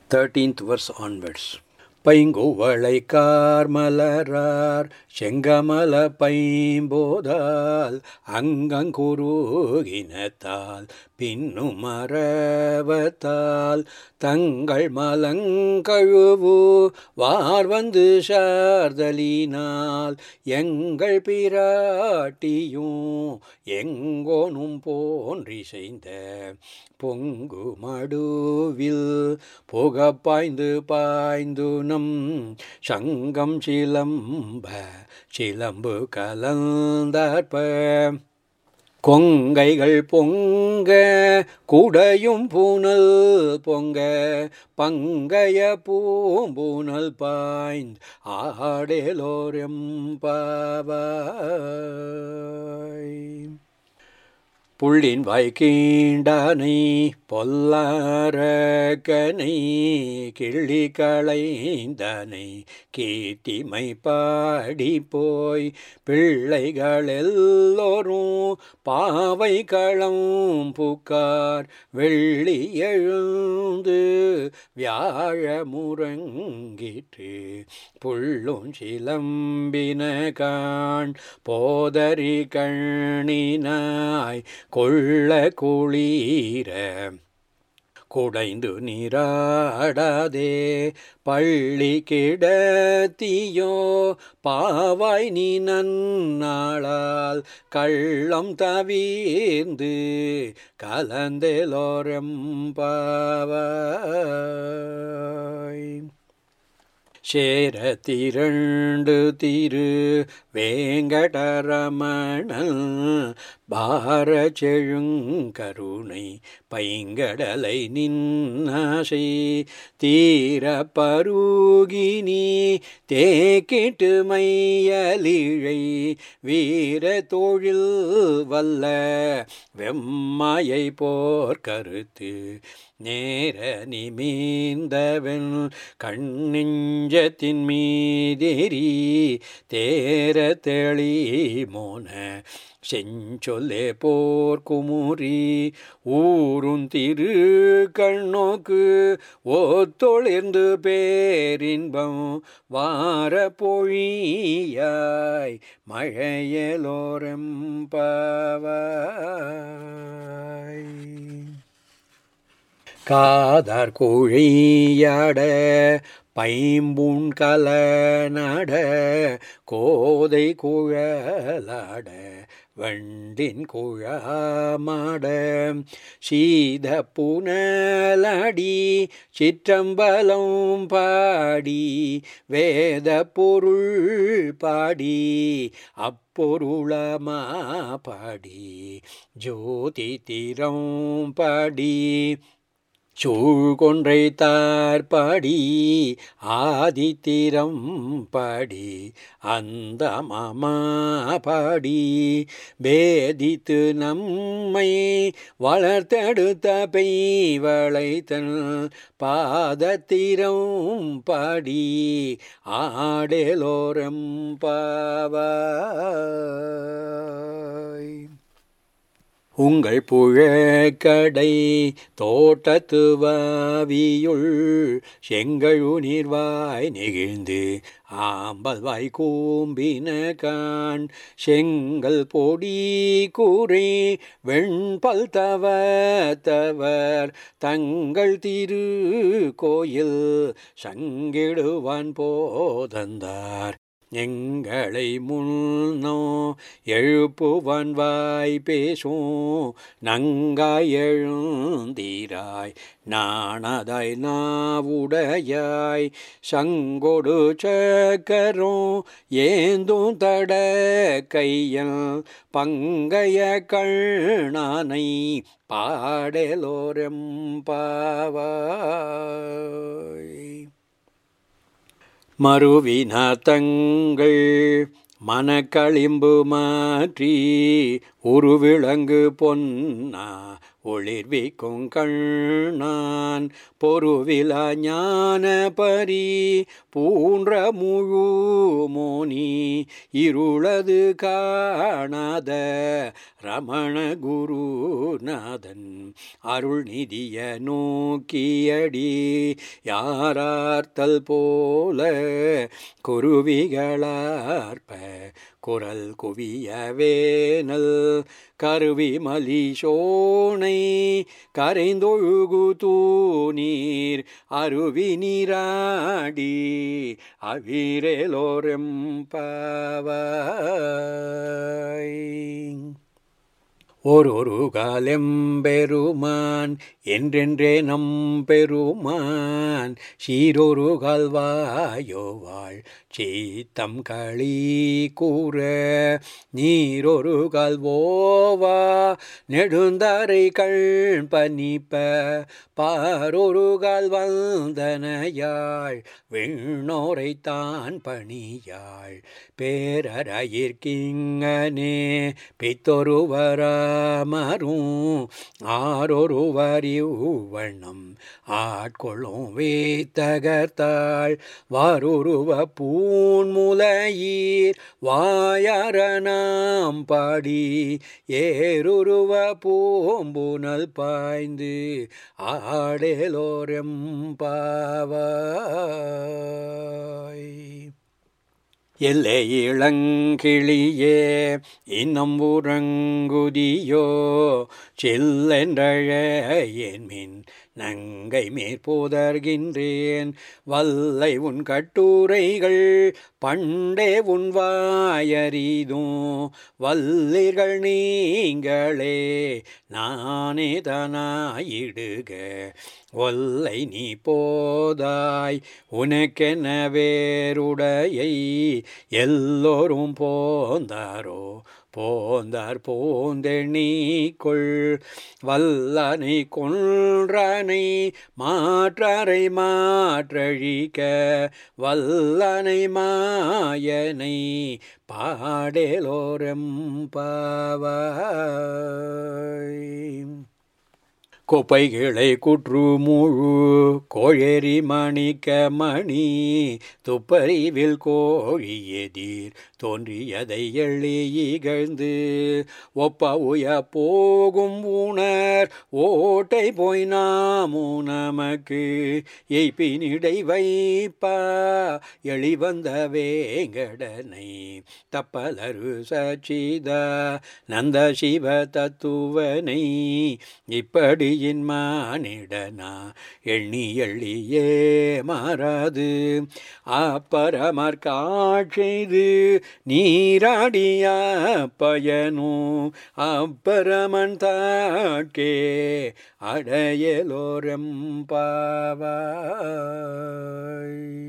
13th verse onwards. பைங்குவளை கார்மலரார் செங்கமல பைம்போதால் அங்கங்குருகினத்தால் பின்னும் மரவத்தால் தங்கள் மலங்கழுவு வார் வந்து சார்தலினால் எங்கள் பிராட்டியும் எங்கோனும் போன்றி செய்த பொங்கு மடுவில் புக பாய்ந்து பாய்ந்து நம் சங்கம் சிலம்ப சிலம்பு கலந்தார்ப்ப கொங்கைகள் பொங்க குடையும் பூனல் பொங்க பங்கைய பூம்பூனல் பாய்ந்து ஆடேலோரம் பாவாய் புள்ளின் வாய்க்கீண்டானை பொல்லாரக்கனை கிள்ளி களைந்தனை கீர்த்திமை பாடி போய் பிள்ளைகள் எல்லோரும் பாவை களம் புக்கார் வெள்ளி எழுந்து வியாழ முறங்கிற்று புள்ளும் சிலம்பின காண் போதறி கண்ணினாய் கொள்ள குளீர குடைந்து நீராடாதே பள்ளி கிடத்தியோ பாவாய் நீ நன்னாளால் கள்ளம் தவிர்ந்து கலந்தெலோரம் பாவாய் சேர திரண்டு திரு வேங்கடரமணன் பார செழுங்கருணை பைங்கடலை நின்னாசை தீர பருகினி தேக்கிட்டு மையலிழை வீர தொழில் வல்ல வெம்மாயை போர் கருத்து நேர நிமீந்தவன் கண்ணெஞ்சத்தின் மீதேறி தேர தெளி மோன செஞ்சொல்லே போர் குமுறி ஊரும் திரு கண்ணோக்கு ஓத்தொழிர்ந்து பேரின்பம் வார பொழியாய் மழையலோரம் பாவாய் காதார் குழியாட பைம்புண் கலநட கோதை குழலாட வண்டின் குழாமாட சீத புனலடி சிற்றம்பலம் பாடி வேத பொருள் பாடி அப்பொருளமா பாடி ஜோதி திறம் பாடி சூழ்கொன்றை தார்பாடி ஆதித்திரம் பாடி அந்த மாமா பாடி வேதித்து நம்மை வளர்த்தெடுத்த பெய்வளைத்தன் பாதத்திரம் பாடி ஆடேலோரம் பாவாய் உங்கள் புழக்கடை தோட்டத்து வாவியுள் செங்கழு நீர்வாய் நெகிழ்ந்து ஆம்பல் வாய் கூம்பின கான் செங்கல் பொடி கூறி வெண்பல் தவ தவர் தங்கள் திரு கோயில் சங்கிடுவான் போதந்தார் எங்களை முன்னோ எழுப்புவன் வாய் பேசும் நங்காய் எழுந்தீராய் நாணதாய் நாவுடையாய் சங்கொடு சக்கரும் ஏந்தும் தட கையல் பங்கைய கண்ணானை பாடலோரம் பாவாய் மறுவினா தங்கள் மனக்களிம்பு மாற்றி உருவிளங்கு பொன்னா ஒளிர்விக்கும் கண்ணான் பொருவில ஞான பரி பூன்ற முழு மோனி இருளது காணாத ரமண குருநாதன் அருள்நிதிய நோக்கியடி யாரார்த்தல் போல குருவிகளார்ப்ப குரல் குவிய வேனல் கருவி மலிசோனை கரைந்தொழுகு தூநீர் அருவி நீராடி அவிரேலோரெம்பாவாய் ஓரொரு காலெம்பெருமான் என்றென்றே நம்பெருமான் சீரொரு கால்வாயோவாள் சீத்தம் களி கூற நீரொரு கால்வோவா நெடுந்தாரை கள் பனிப்ப பாரொரு கால் வந்தனையாள் விண்ணோரை தான் பணியாள் பேரரையிற்கிங்கனே பித்தொருவராமரும் ஆரொருவரிவண்ணம் ஆட்கொள்ளும் வேத்தகத்தாள் வாருருவ பூன்முலையீர் வாயார நாம் பாடி ஏருருவ பூம்புனல் பாய்ந்து ஆடேலோரெம் பாவாய் எல்லை இளங்கிளியே இன்னும் உறங்குதியோ செல்லென்றழ என் மின் நங்கை மேற்போதர்கின்றேன் வல்லை உன் கட்டுரைகள் பண்டே உன் வாயறிதும் வல்லிர்கள் நீங்களே நானே தானாயிடுக ஒல்லை நீ போதாய் உனக்கென வேறுடையை எல்லோரும் போந்தாரோ போந்தார் போந்தெண்ணிக்கொள் வல்லனை கொன்றனை மாற்றரை மாற்றழிக்க வல்லனை மாயனை பாடேலோரெம்பாவாய் கோப்பைகளை குற்று முழு கோழேரி மணிக்க மணி துப்பறிவில் கோழி எதிர் தோன்றியதை எள்ளி இகழ்ந்து ஒப்ப உய போகும் உணர் ஓட்டை போய் நாமு நமக்கு எய்ப்பினிடை வைப்பா எளிவந்த வேங்கடனை தப்பலரு சச்சிதா நந்த சிவ தத்துவனை இப்படியின் மானிடனா எண்ணி எள்ளியே மாறாது அப்பரமர் காட்செய்து நீராடிய பயனும் அப்பரமன் தாட்கே அடையலோரம் பாவாய்